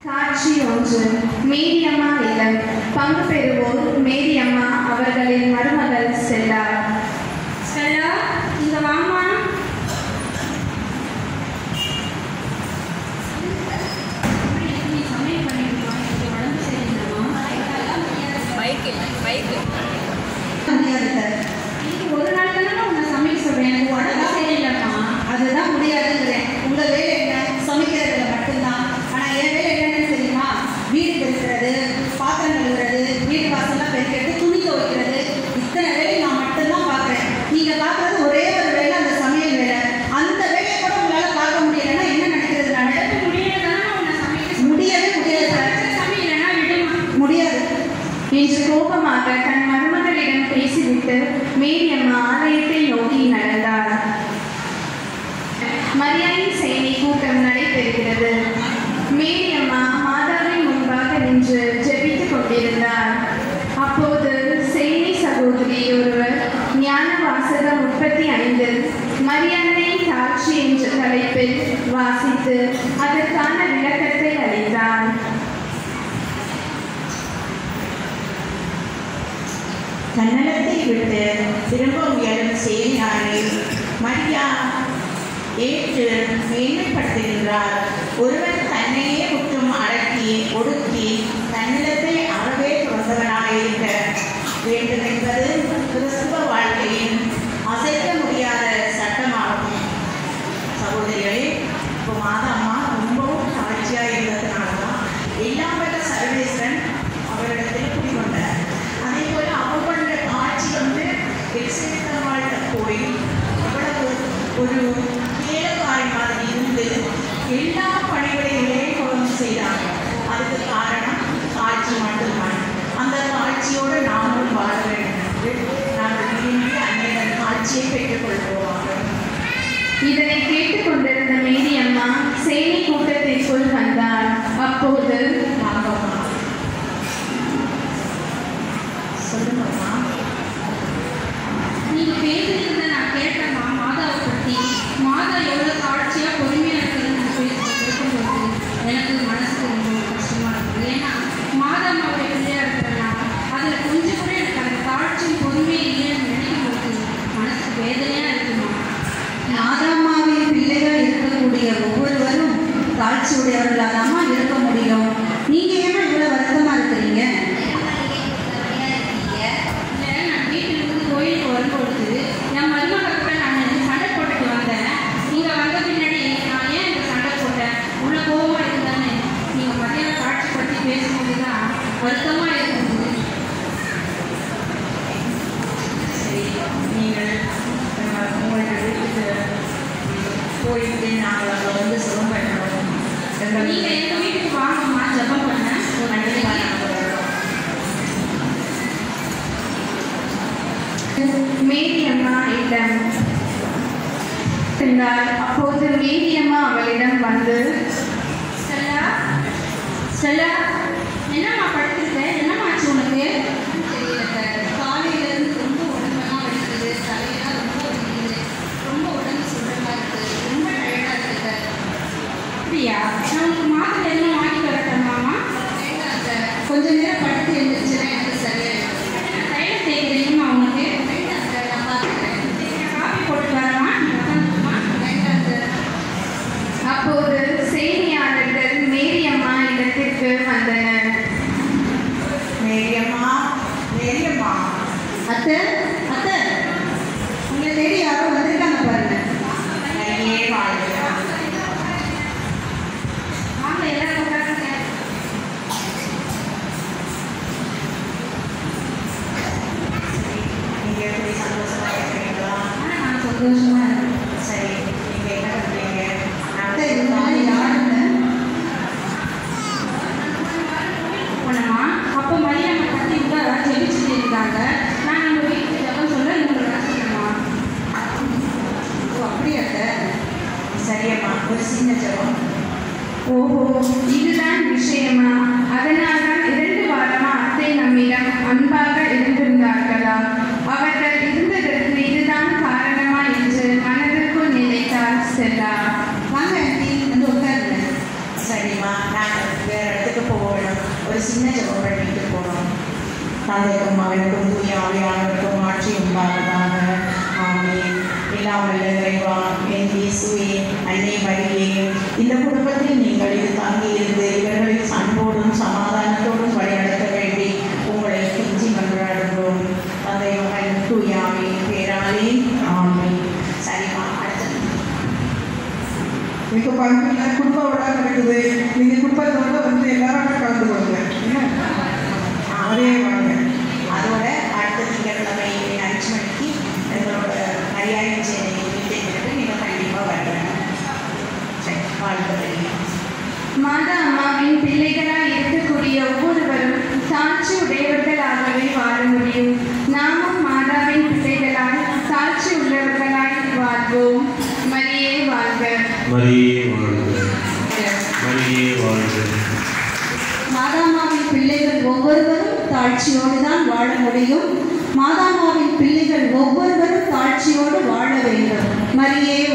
காட்சி ஒன்று மேரியம்மா இல்லம் பங்கு பெறுவோர் மேரியம்மா அவர்களின் மருமகள் செல்லா ஸ்டெல்லா இங்க வாமா நீ சமையல் பண்ணிடுமா எனக்கு உடம்பு சரியில்லைம்மா பைக் இல்லை பைக்கு இன்னைக்கு ஒரு நாள் தானே உன்னை சமைக்க சொல்றேன் எனக்கு உடம்பு சரியில்லைம்மா அதுதான் முடியாதுங்கிறேன் உங்க வேலை என்ன சமைக்கிறதுல மட்டும்தான் ஆனா என் வேலை என்னன்னு தெரியுமா வீடு பெருக்கிறது பாத்திரம் கழுவுறது வீடு வாசல்லாம் பெருக்கிறது துணி துவைக்கிறது இத்தனை வேலை நான் மட்டும்தான் பார்க்குறேன் நீங்க பார்க்கறது ஒரே ஒரு வேலை அந்த சமையல் வேலை அந்த வேலையை கூட உங்களால பார்க்க முடியலன்னா என்ன நினைக்கிறது நான் உடம்பு முடியல தானே உன்னை சமைக்க சொல்றேன். முடியவே முடியாது சார் சமையலைன்னா விடுமா முடியாது என்று கோபமாக தன் மருமகளிடம் பேசிவிட்டு மேரியம்மா ஆலயத்தை நோக்கி நடந்தார் மரியாதை சேனை கூட்டம் நடைபெறுகிறது மேரியம்மா மாதாவின் முன்பாக நின்று ஜெபித்துக் கொண்டிருந்தார் அப்போது சேனை சகோதரி ஒருவர் ஞான வாசகம் முப்பத்தி ஐந்து மரியாதை சாட்சி என்ற தலைப்பில் வாசித்து அதற்கான விளக்கத்தை அளித்தார் தன்னலத்தை விட்டு திரும்ப உயரும் சேனாரை மரியா ஏற்று மேன்மைப்படுத்துகின்றார் ஒருவன் தன்னையே முற்றும் அடக்கி ஒடுக்கி தன்னலத்தை அறவே துறந்தவனாயிருக்க வேண்டும் என்பது கிறிஸ்துவ வாழ்க்கையின் அசைக்க முடியாத சட்டமாகும் சகோதரிகளே இப்போ மாதாம்மா ரொம்பவும் கவர்ச்சியாக இருந்ததுனால தான் எல்லாம் வல்ல சர்வேஸ்வரன் அவரிடத்தில் குடிக்கொண்டார் அதே போல அவர் பண்ண காட்சி வந்து எக்ஸித்தவாழ்கிட்ட போய் அவ்வளவு ஒரு வேலைக்காரி மாதிரி இருந்து எல்லா பணிகளையும் குழந்தை செய்தாங்க அதுக்கு காரணம் காட்சி மட்டும்தான் அந்த காட்சியோடு நாமும் வாழ வேண்டும் என்று நாங்கள் விரும்பி அன்னையிடம் காட்சியை பெற்றுக்கொள்வோம் இதனை கேட்டுக்கொண்டிருந்த மேரியம்மா சேனை கூட்டத்திற்குள் வந்தார் அப்போது வாங்கம்மா சொல்லுங்கம்மா நீங்க பேசுறத நான் கேட்டேம்மா மாதாவை பத்தி மாதா எவ்வளவு காட்சியா பொறுமையா இருக்குதுன்னு நான் பேசி கேட்கும்போது எனக்கு மனசுக்கு ரொம்ப கஷ்டமா இருக்குது ஏன்னா மாதாம்மாவுடைய பிள்ளையா இருக்கிறேன்னா அதுல கொஞ்சம் கூட எனக்கு அந்த காட்சியும் பொறுமையும் இல்லைன்னு நினைக்கும் போது மனசுக்கு வேதனையா இருக்குமா மாதாம்மாவின் பிள்ளைகள் இருக்கக்கூடிய ஒவ்வொருவரும் காட்சி உடையவர்களாதாம்மா இருக்க முடியும் நீங்க ஏமா இவ்வளவு வருத்தமா இருக்கிறீங்க இல்லை நான் வீட்டிலிருந்து கோயிலுக்கு வரும்பொழுது என் மருமக கூட நான் சண்டை போட்டுட்டு வந்தேன் நீங்கள் வந்த பின்னாடி நான் ஏன் இந்த சண்டை போட்டேன் உள்ள கோவமாக இருந்தானே நீங்கள் மத்தியானம் காட்சி பற்றி பேசும்போது தான் வருத்தமாக இருந்தது சரி நீங்கள் நம்ம உங்களுடைய வீட்டுக்கு போயிட்டு நாங்கள் அங்கே வந்து சுகம் பண்ணணும் எங்கள் நீங்கள் எங்கள் வீட்டுக்கு வாங்கம்மா ஜெபம் பண்ண ஒரு கண்டிப்பாக நாளைக்கு நாங்கள் வரோம் மேரியம்மா இடம் இருந்தார் அப்போது மேரியம்மா அவளிடம் வந்து ஸ்டெல்லா ஸ்டெல்லா என்னம்மா படுத்திருக்க என்னம்மா ஆச்சு உனக்கு தெரியல சார் காலையில இருந்து ரொம்ப உடம்பெல்லாம் வலிக்குது தலையெல்லாம் ரொம்ப வலிக்குது ரொம்ப உடம்பு சுடுறதா இருக்கு ரொம்ப டயர்டா இருக்கு சார் அப்படியா நான் உனக்கு மாத்திரை எதுவும் வாங்கி வரட்டேம்மாம்மா வேண்டாம் சார் கொஞ்ச நேரம் படுத்து எழுந்துச்சுன்னா எனக்கு சரியாயிடும் தைலம் தேய்க்கிறீங்கம்மா உனக்கு வேண்டாம் சார் நான் பார்த்துக்கிறேன் நான் காஃபி போட்டு வரேம்மா நீ உட்காந்துக்குமா வேண்டாம் சார் அப்போது செய்தியாளர்கள் மேரியம்மா இடத்திற்கு வந்தனர் மேரியம்மா மேரியம்மா அத்தை அத்தை உங்களை தேடி யாரோ வந்திருக்காங்க பாருங்க நிறைய வாழ்க்கை வாங்க எல்லாரும் உட்காருங்க நீங்கள் எப்படி சந்தோஷமாக இருக்கிறீங்களா ஆனா நான் சந்தோஷமா இருக்கேன் சரி நீங்கள் என்ன பண்ணுறீங்க அத்தை இது மாதிரி யாருங்க போனோமா அப்போ மரியாதை கத்தி கூட ஜெபிச்சுட்டு இருந்தாங்க நான் நம்ம வீட்டுக்கு ஜெபம் சொல்ல இவங்களை வர சொன்னேம்மா ஓ அப்படியா அத்தை சரியம்மா ஒரு சின்ன ஜபம் ஓஹோ இதுதான் விஷயமா அதனால்தான் இரண்டு வாரமா அத்தை நம்மிடம் அன்பாக இருந்திருந்தார்களா அவர்கள் இருந்ததற்கு இதுதான் காரணமா என்று மனதிற்குள் நினைத்தார் செல்லா வாங்க ஆண்டி வந்து உட்காருங்க சரிம்மா நாங்கள் வேற ஒரு சின்ன ஜெபம் பண்ணிட்டு போகிறோம் தந்தைக்கும் மகனுக்கும் தூய ஆவியானவருக்கும் ஆட்சி உண்டாவதாக ஆமென் எல்லாம் வல்ல இறைவா என் இயேசுவே அன்னை மரியே இந்த குடும்பத்தில் நீங்கள் இது தங்கியிருந்து இவர்களை அன்போடும் சமாதானத்தோடும் வழிநடத்த வேண்டி உங்களை கெஞ்சி மன்றாடுகிறோம் தந்தை மகன் தூயாமே பேராலே ஆமென் சரிம்மா அடுத்தது இப்போ பார்த்தீங்கன்னா குடும்ப விழா நடக்குது நீங்கள் குடும்பத்தோட வந்து எல்லாரும் கலந்து கொள்ளுங்க என்ன அதே வாங்க அதோட அடுத்த திங்கட்கிழமை அஞ்சு மணிக்கு எங்களோட மரியாதை சேனை மீட்டிங்கிறது நீங்கள் கண்டிப்பாக வரணும் சரி வாழ்த்துறேன் மாதா அம்மாவின் பிள்ளைகளாய் இருக்கக்கூடிய ஒவ்வொருவரும் சாட்சி உடையவர்களாகவே வாழ முடியும் நாமும் மாதாவின் பிள்ளைகளாய் சாட்சி உள்ளவர்களாய் வாழ்வோம் மரியே வாழ்க மரியே வாழ்க மரியே வாழ்க மாதாமாவின் பிள்ளைகள் ஒவ்வொருவரும் தாழ்ச்சியோடு தான் வாழ முடியும் மாதாமாவின் பிள்ளைகள் ஒவ்வொருவரும் தாழ்ச்சியோடு வாழ வேண்டும் மரியே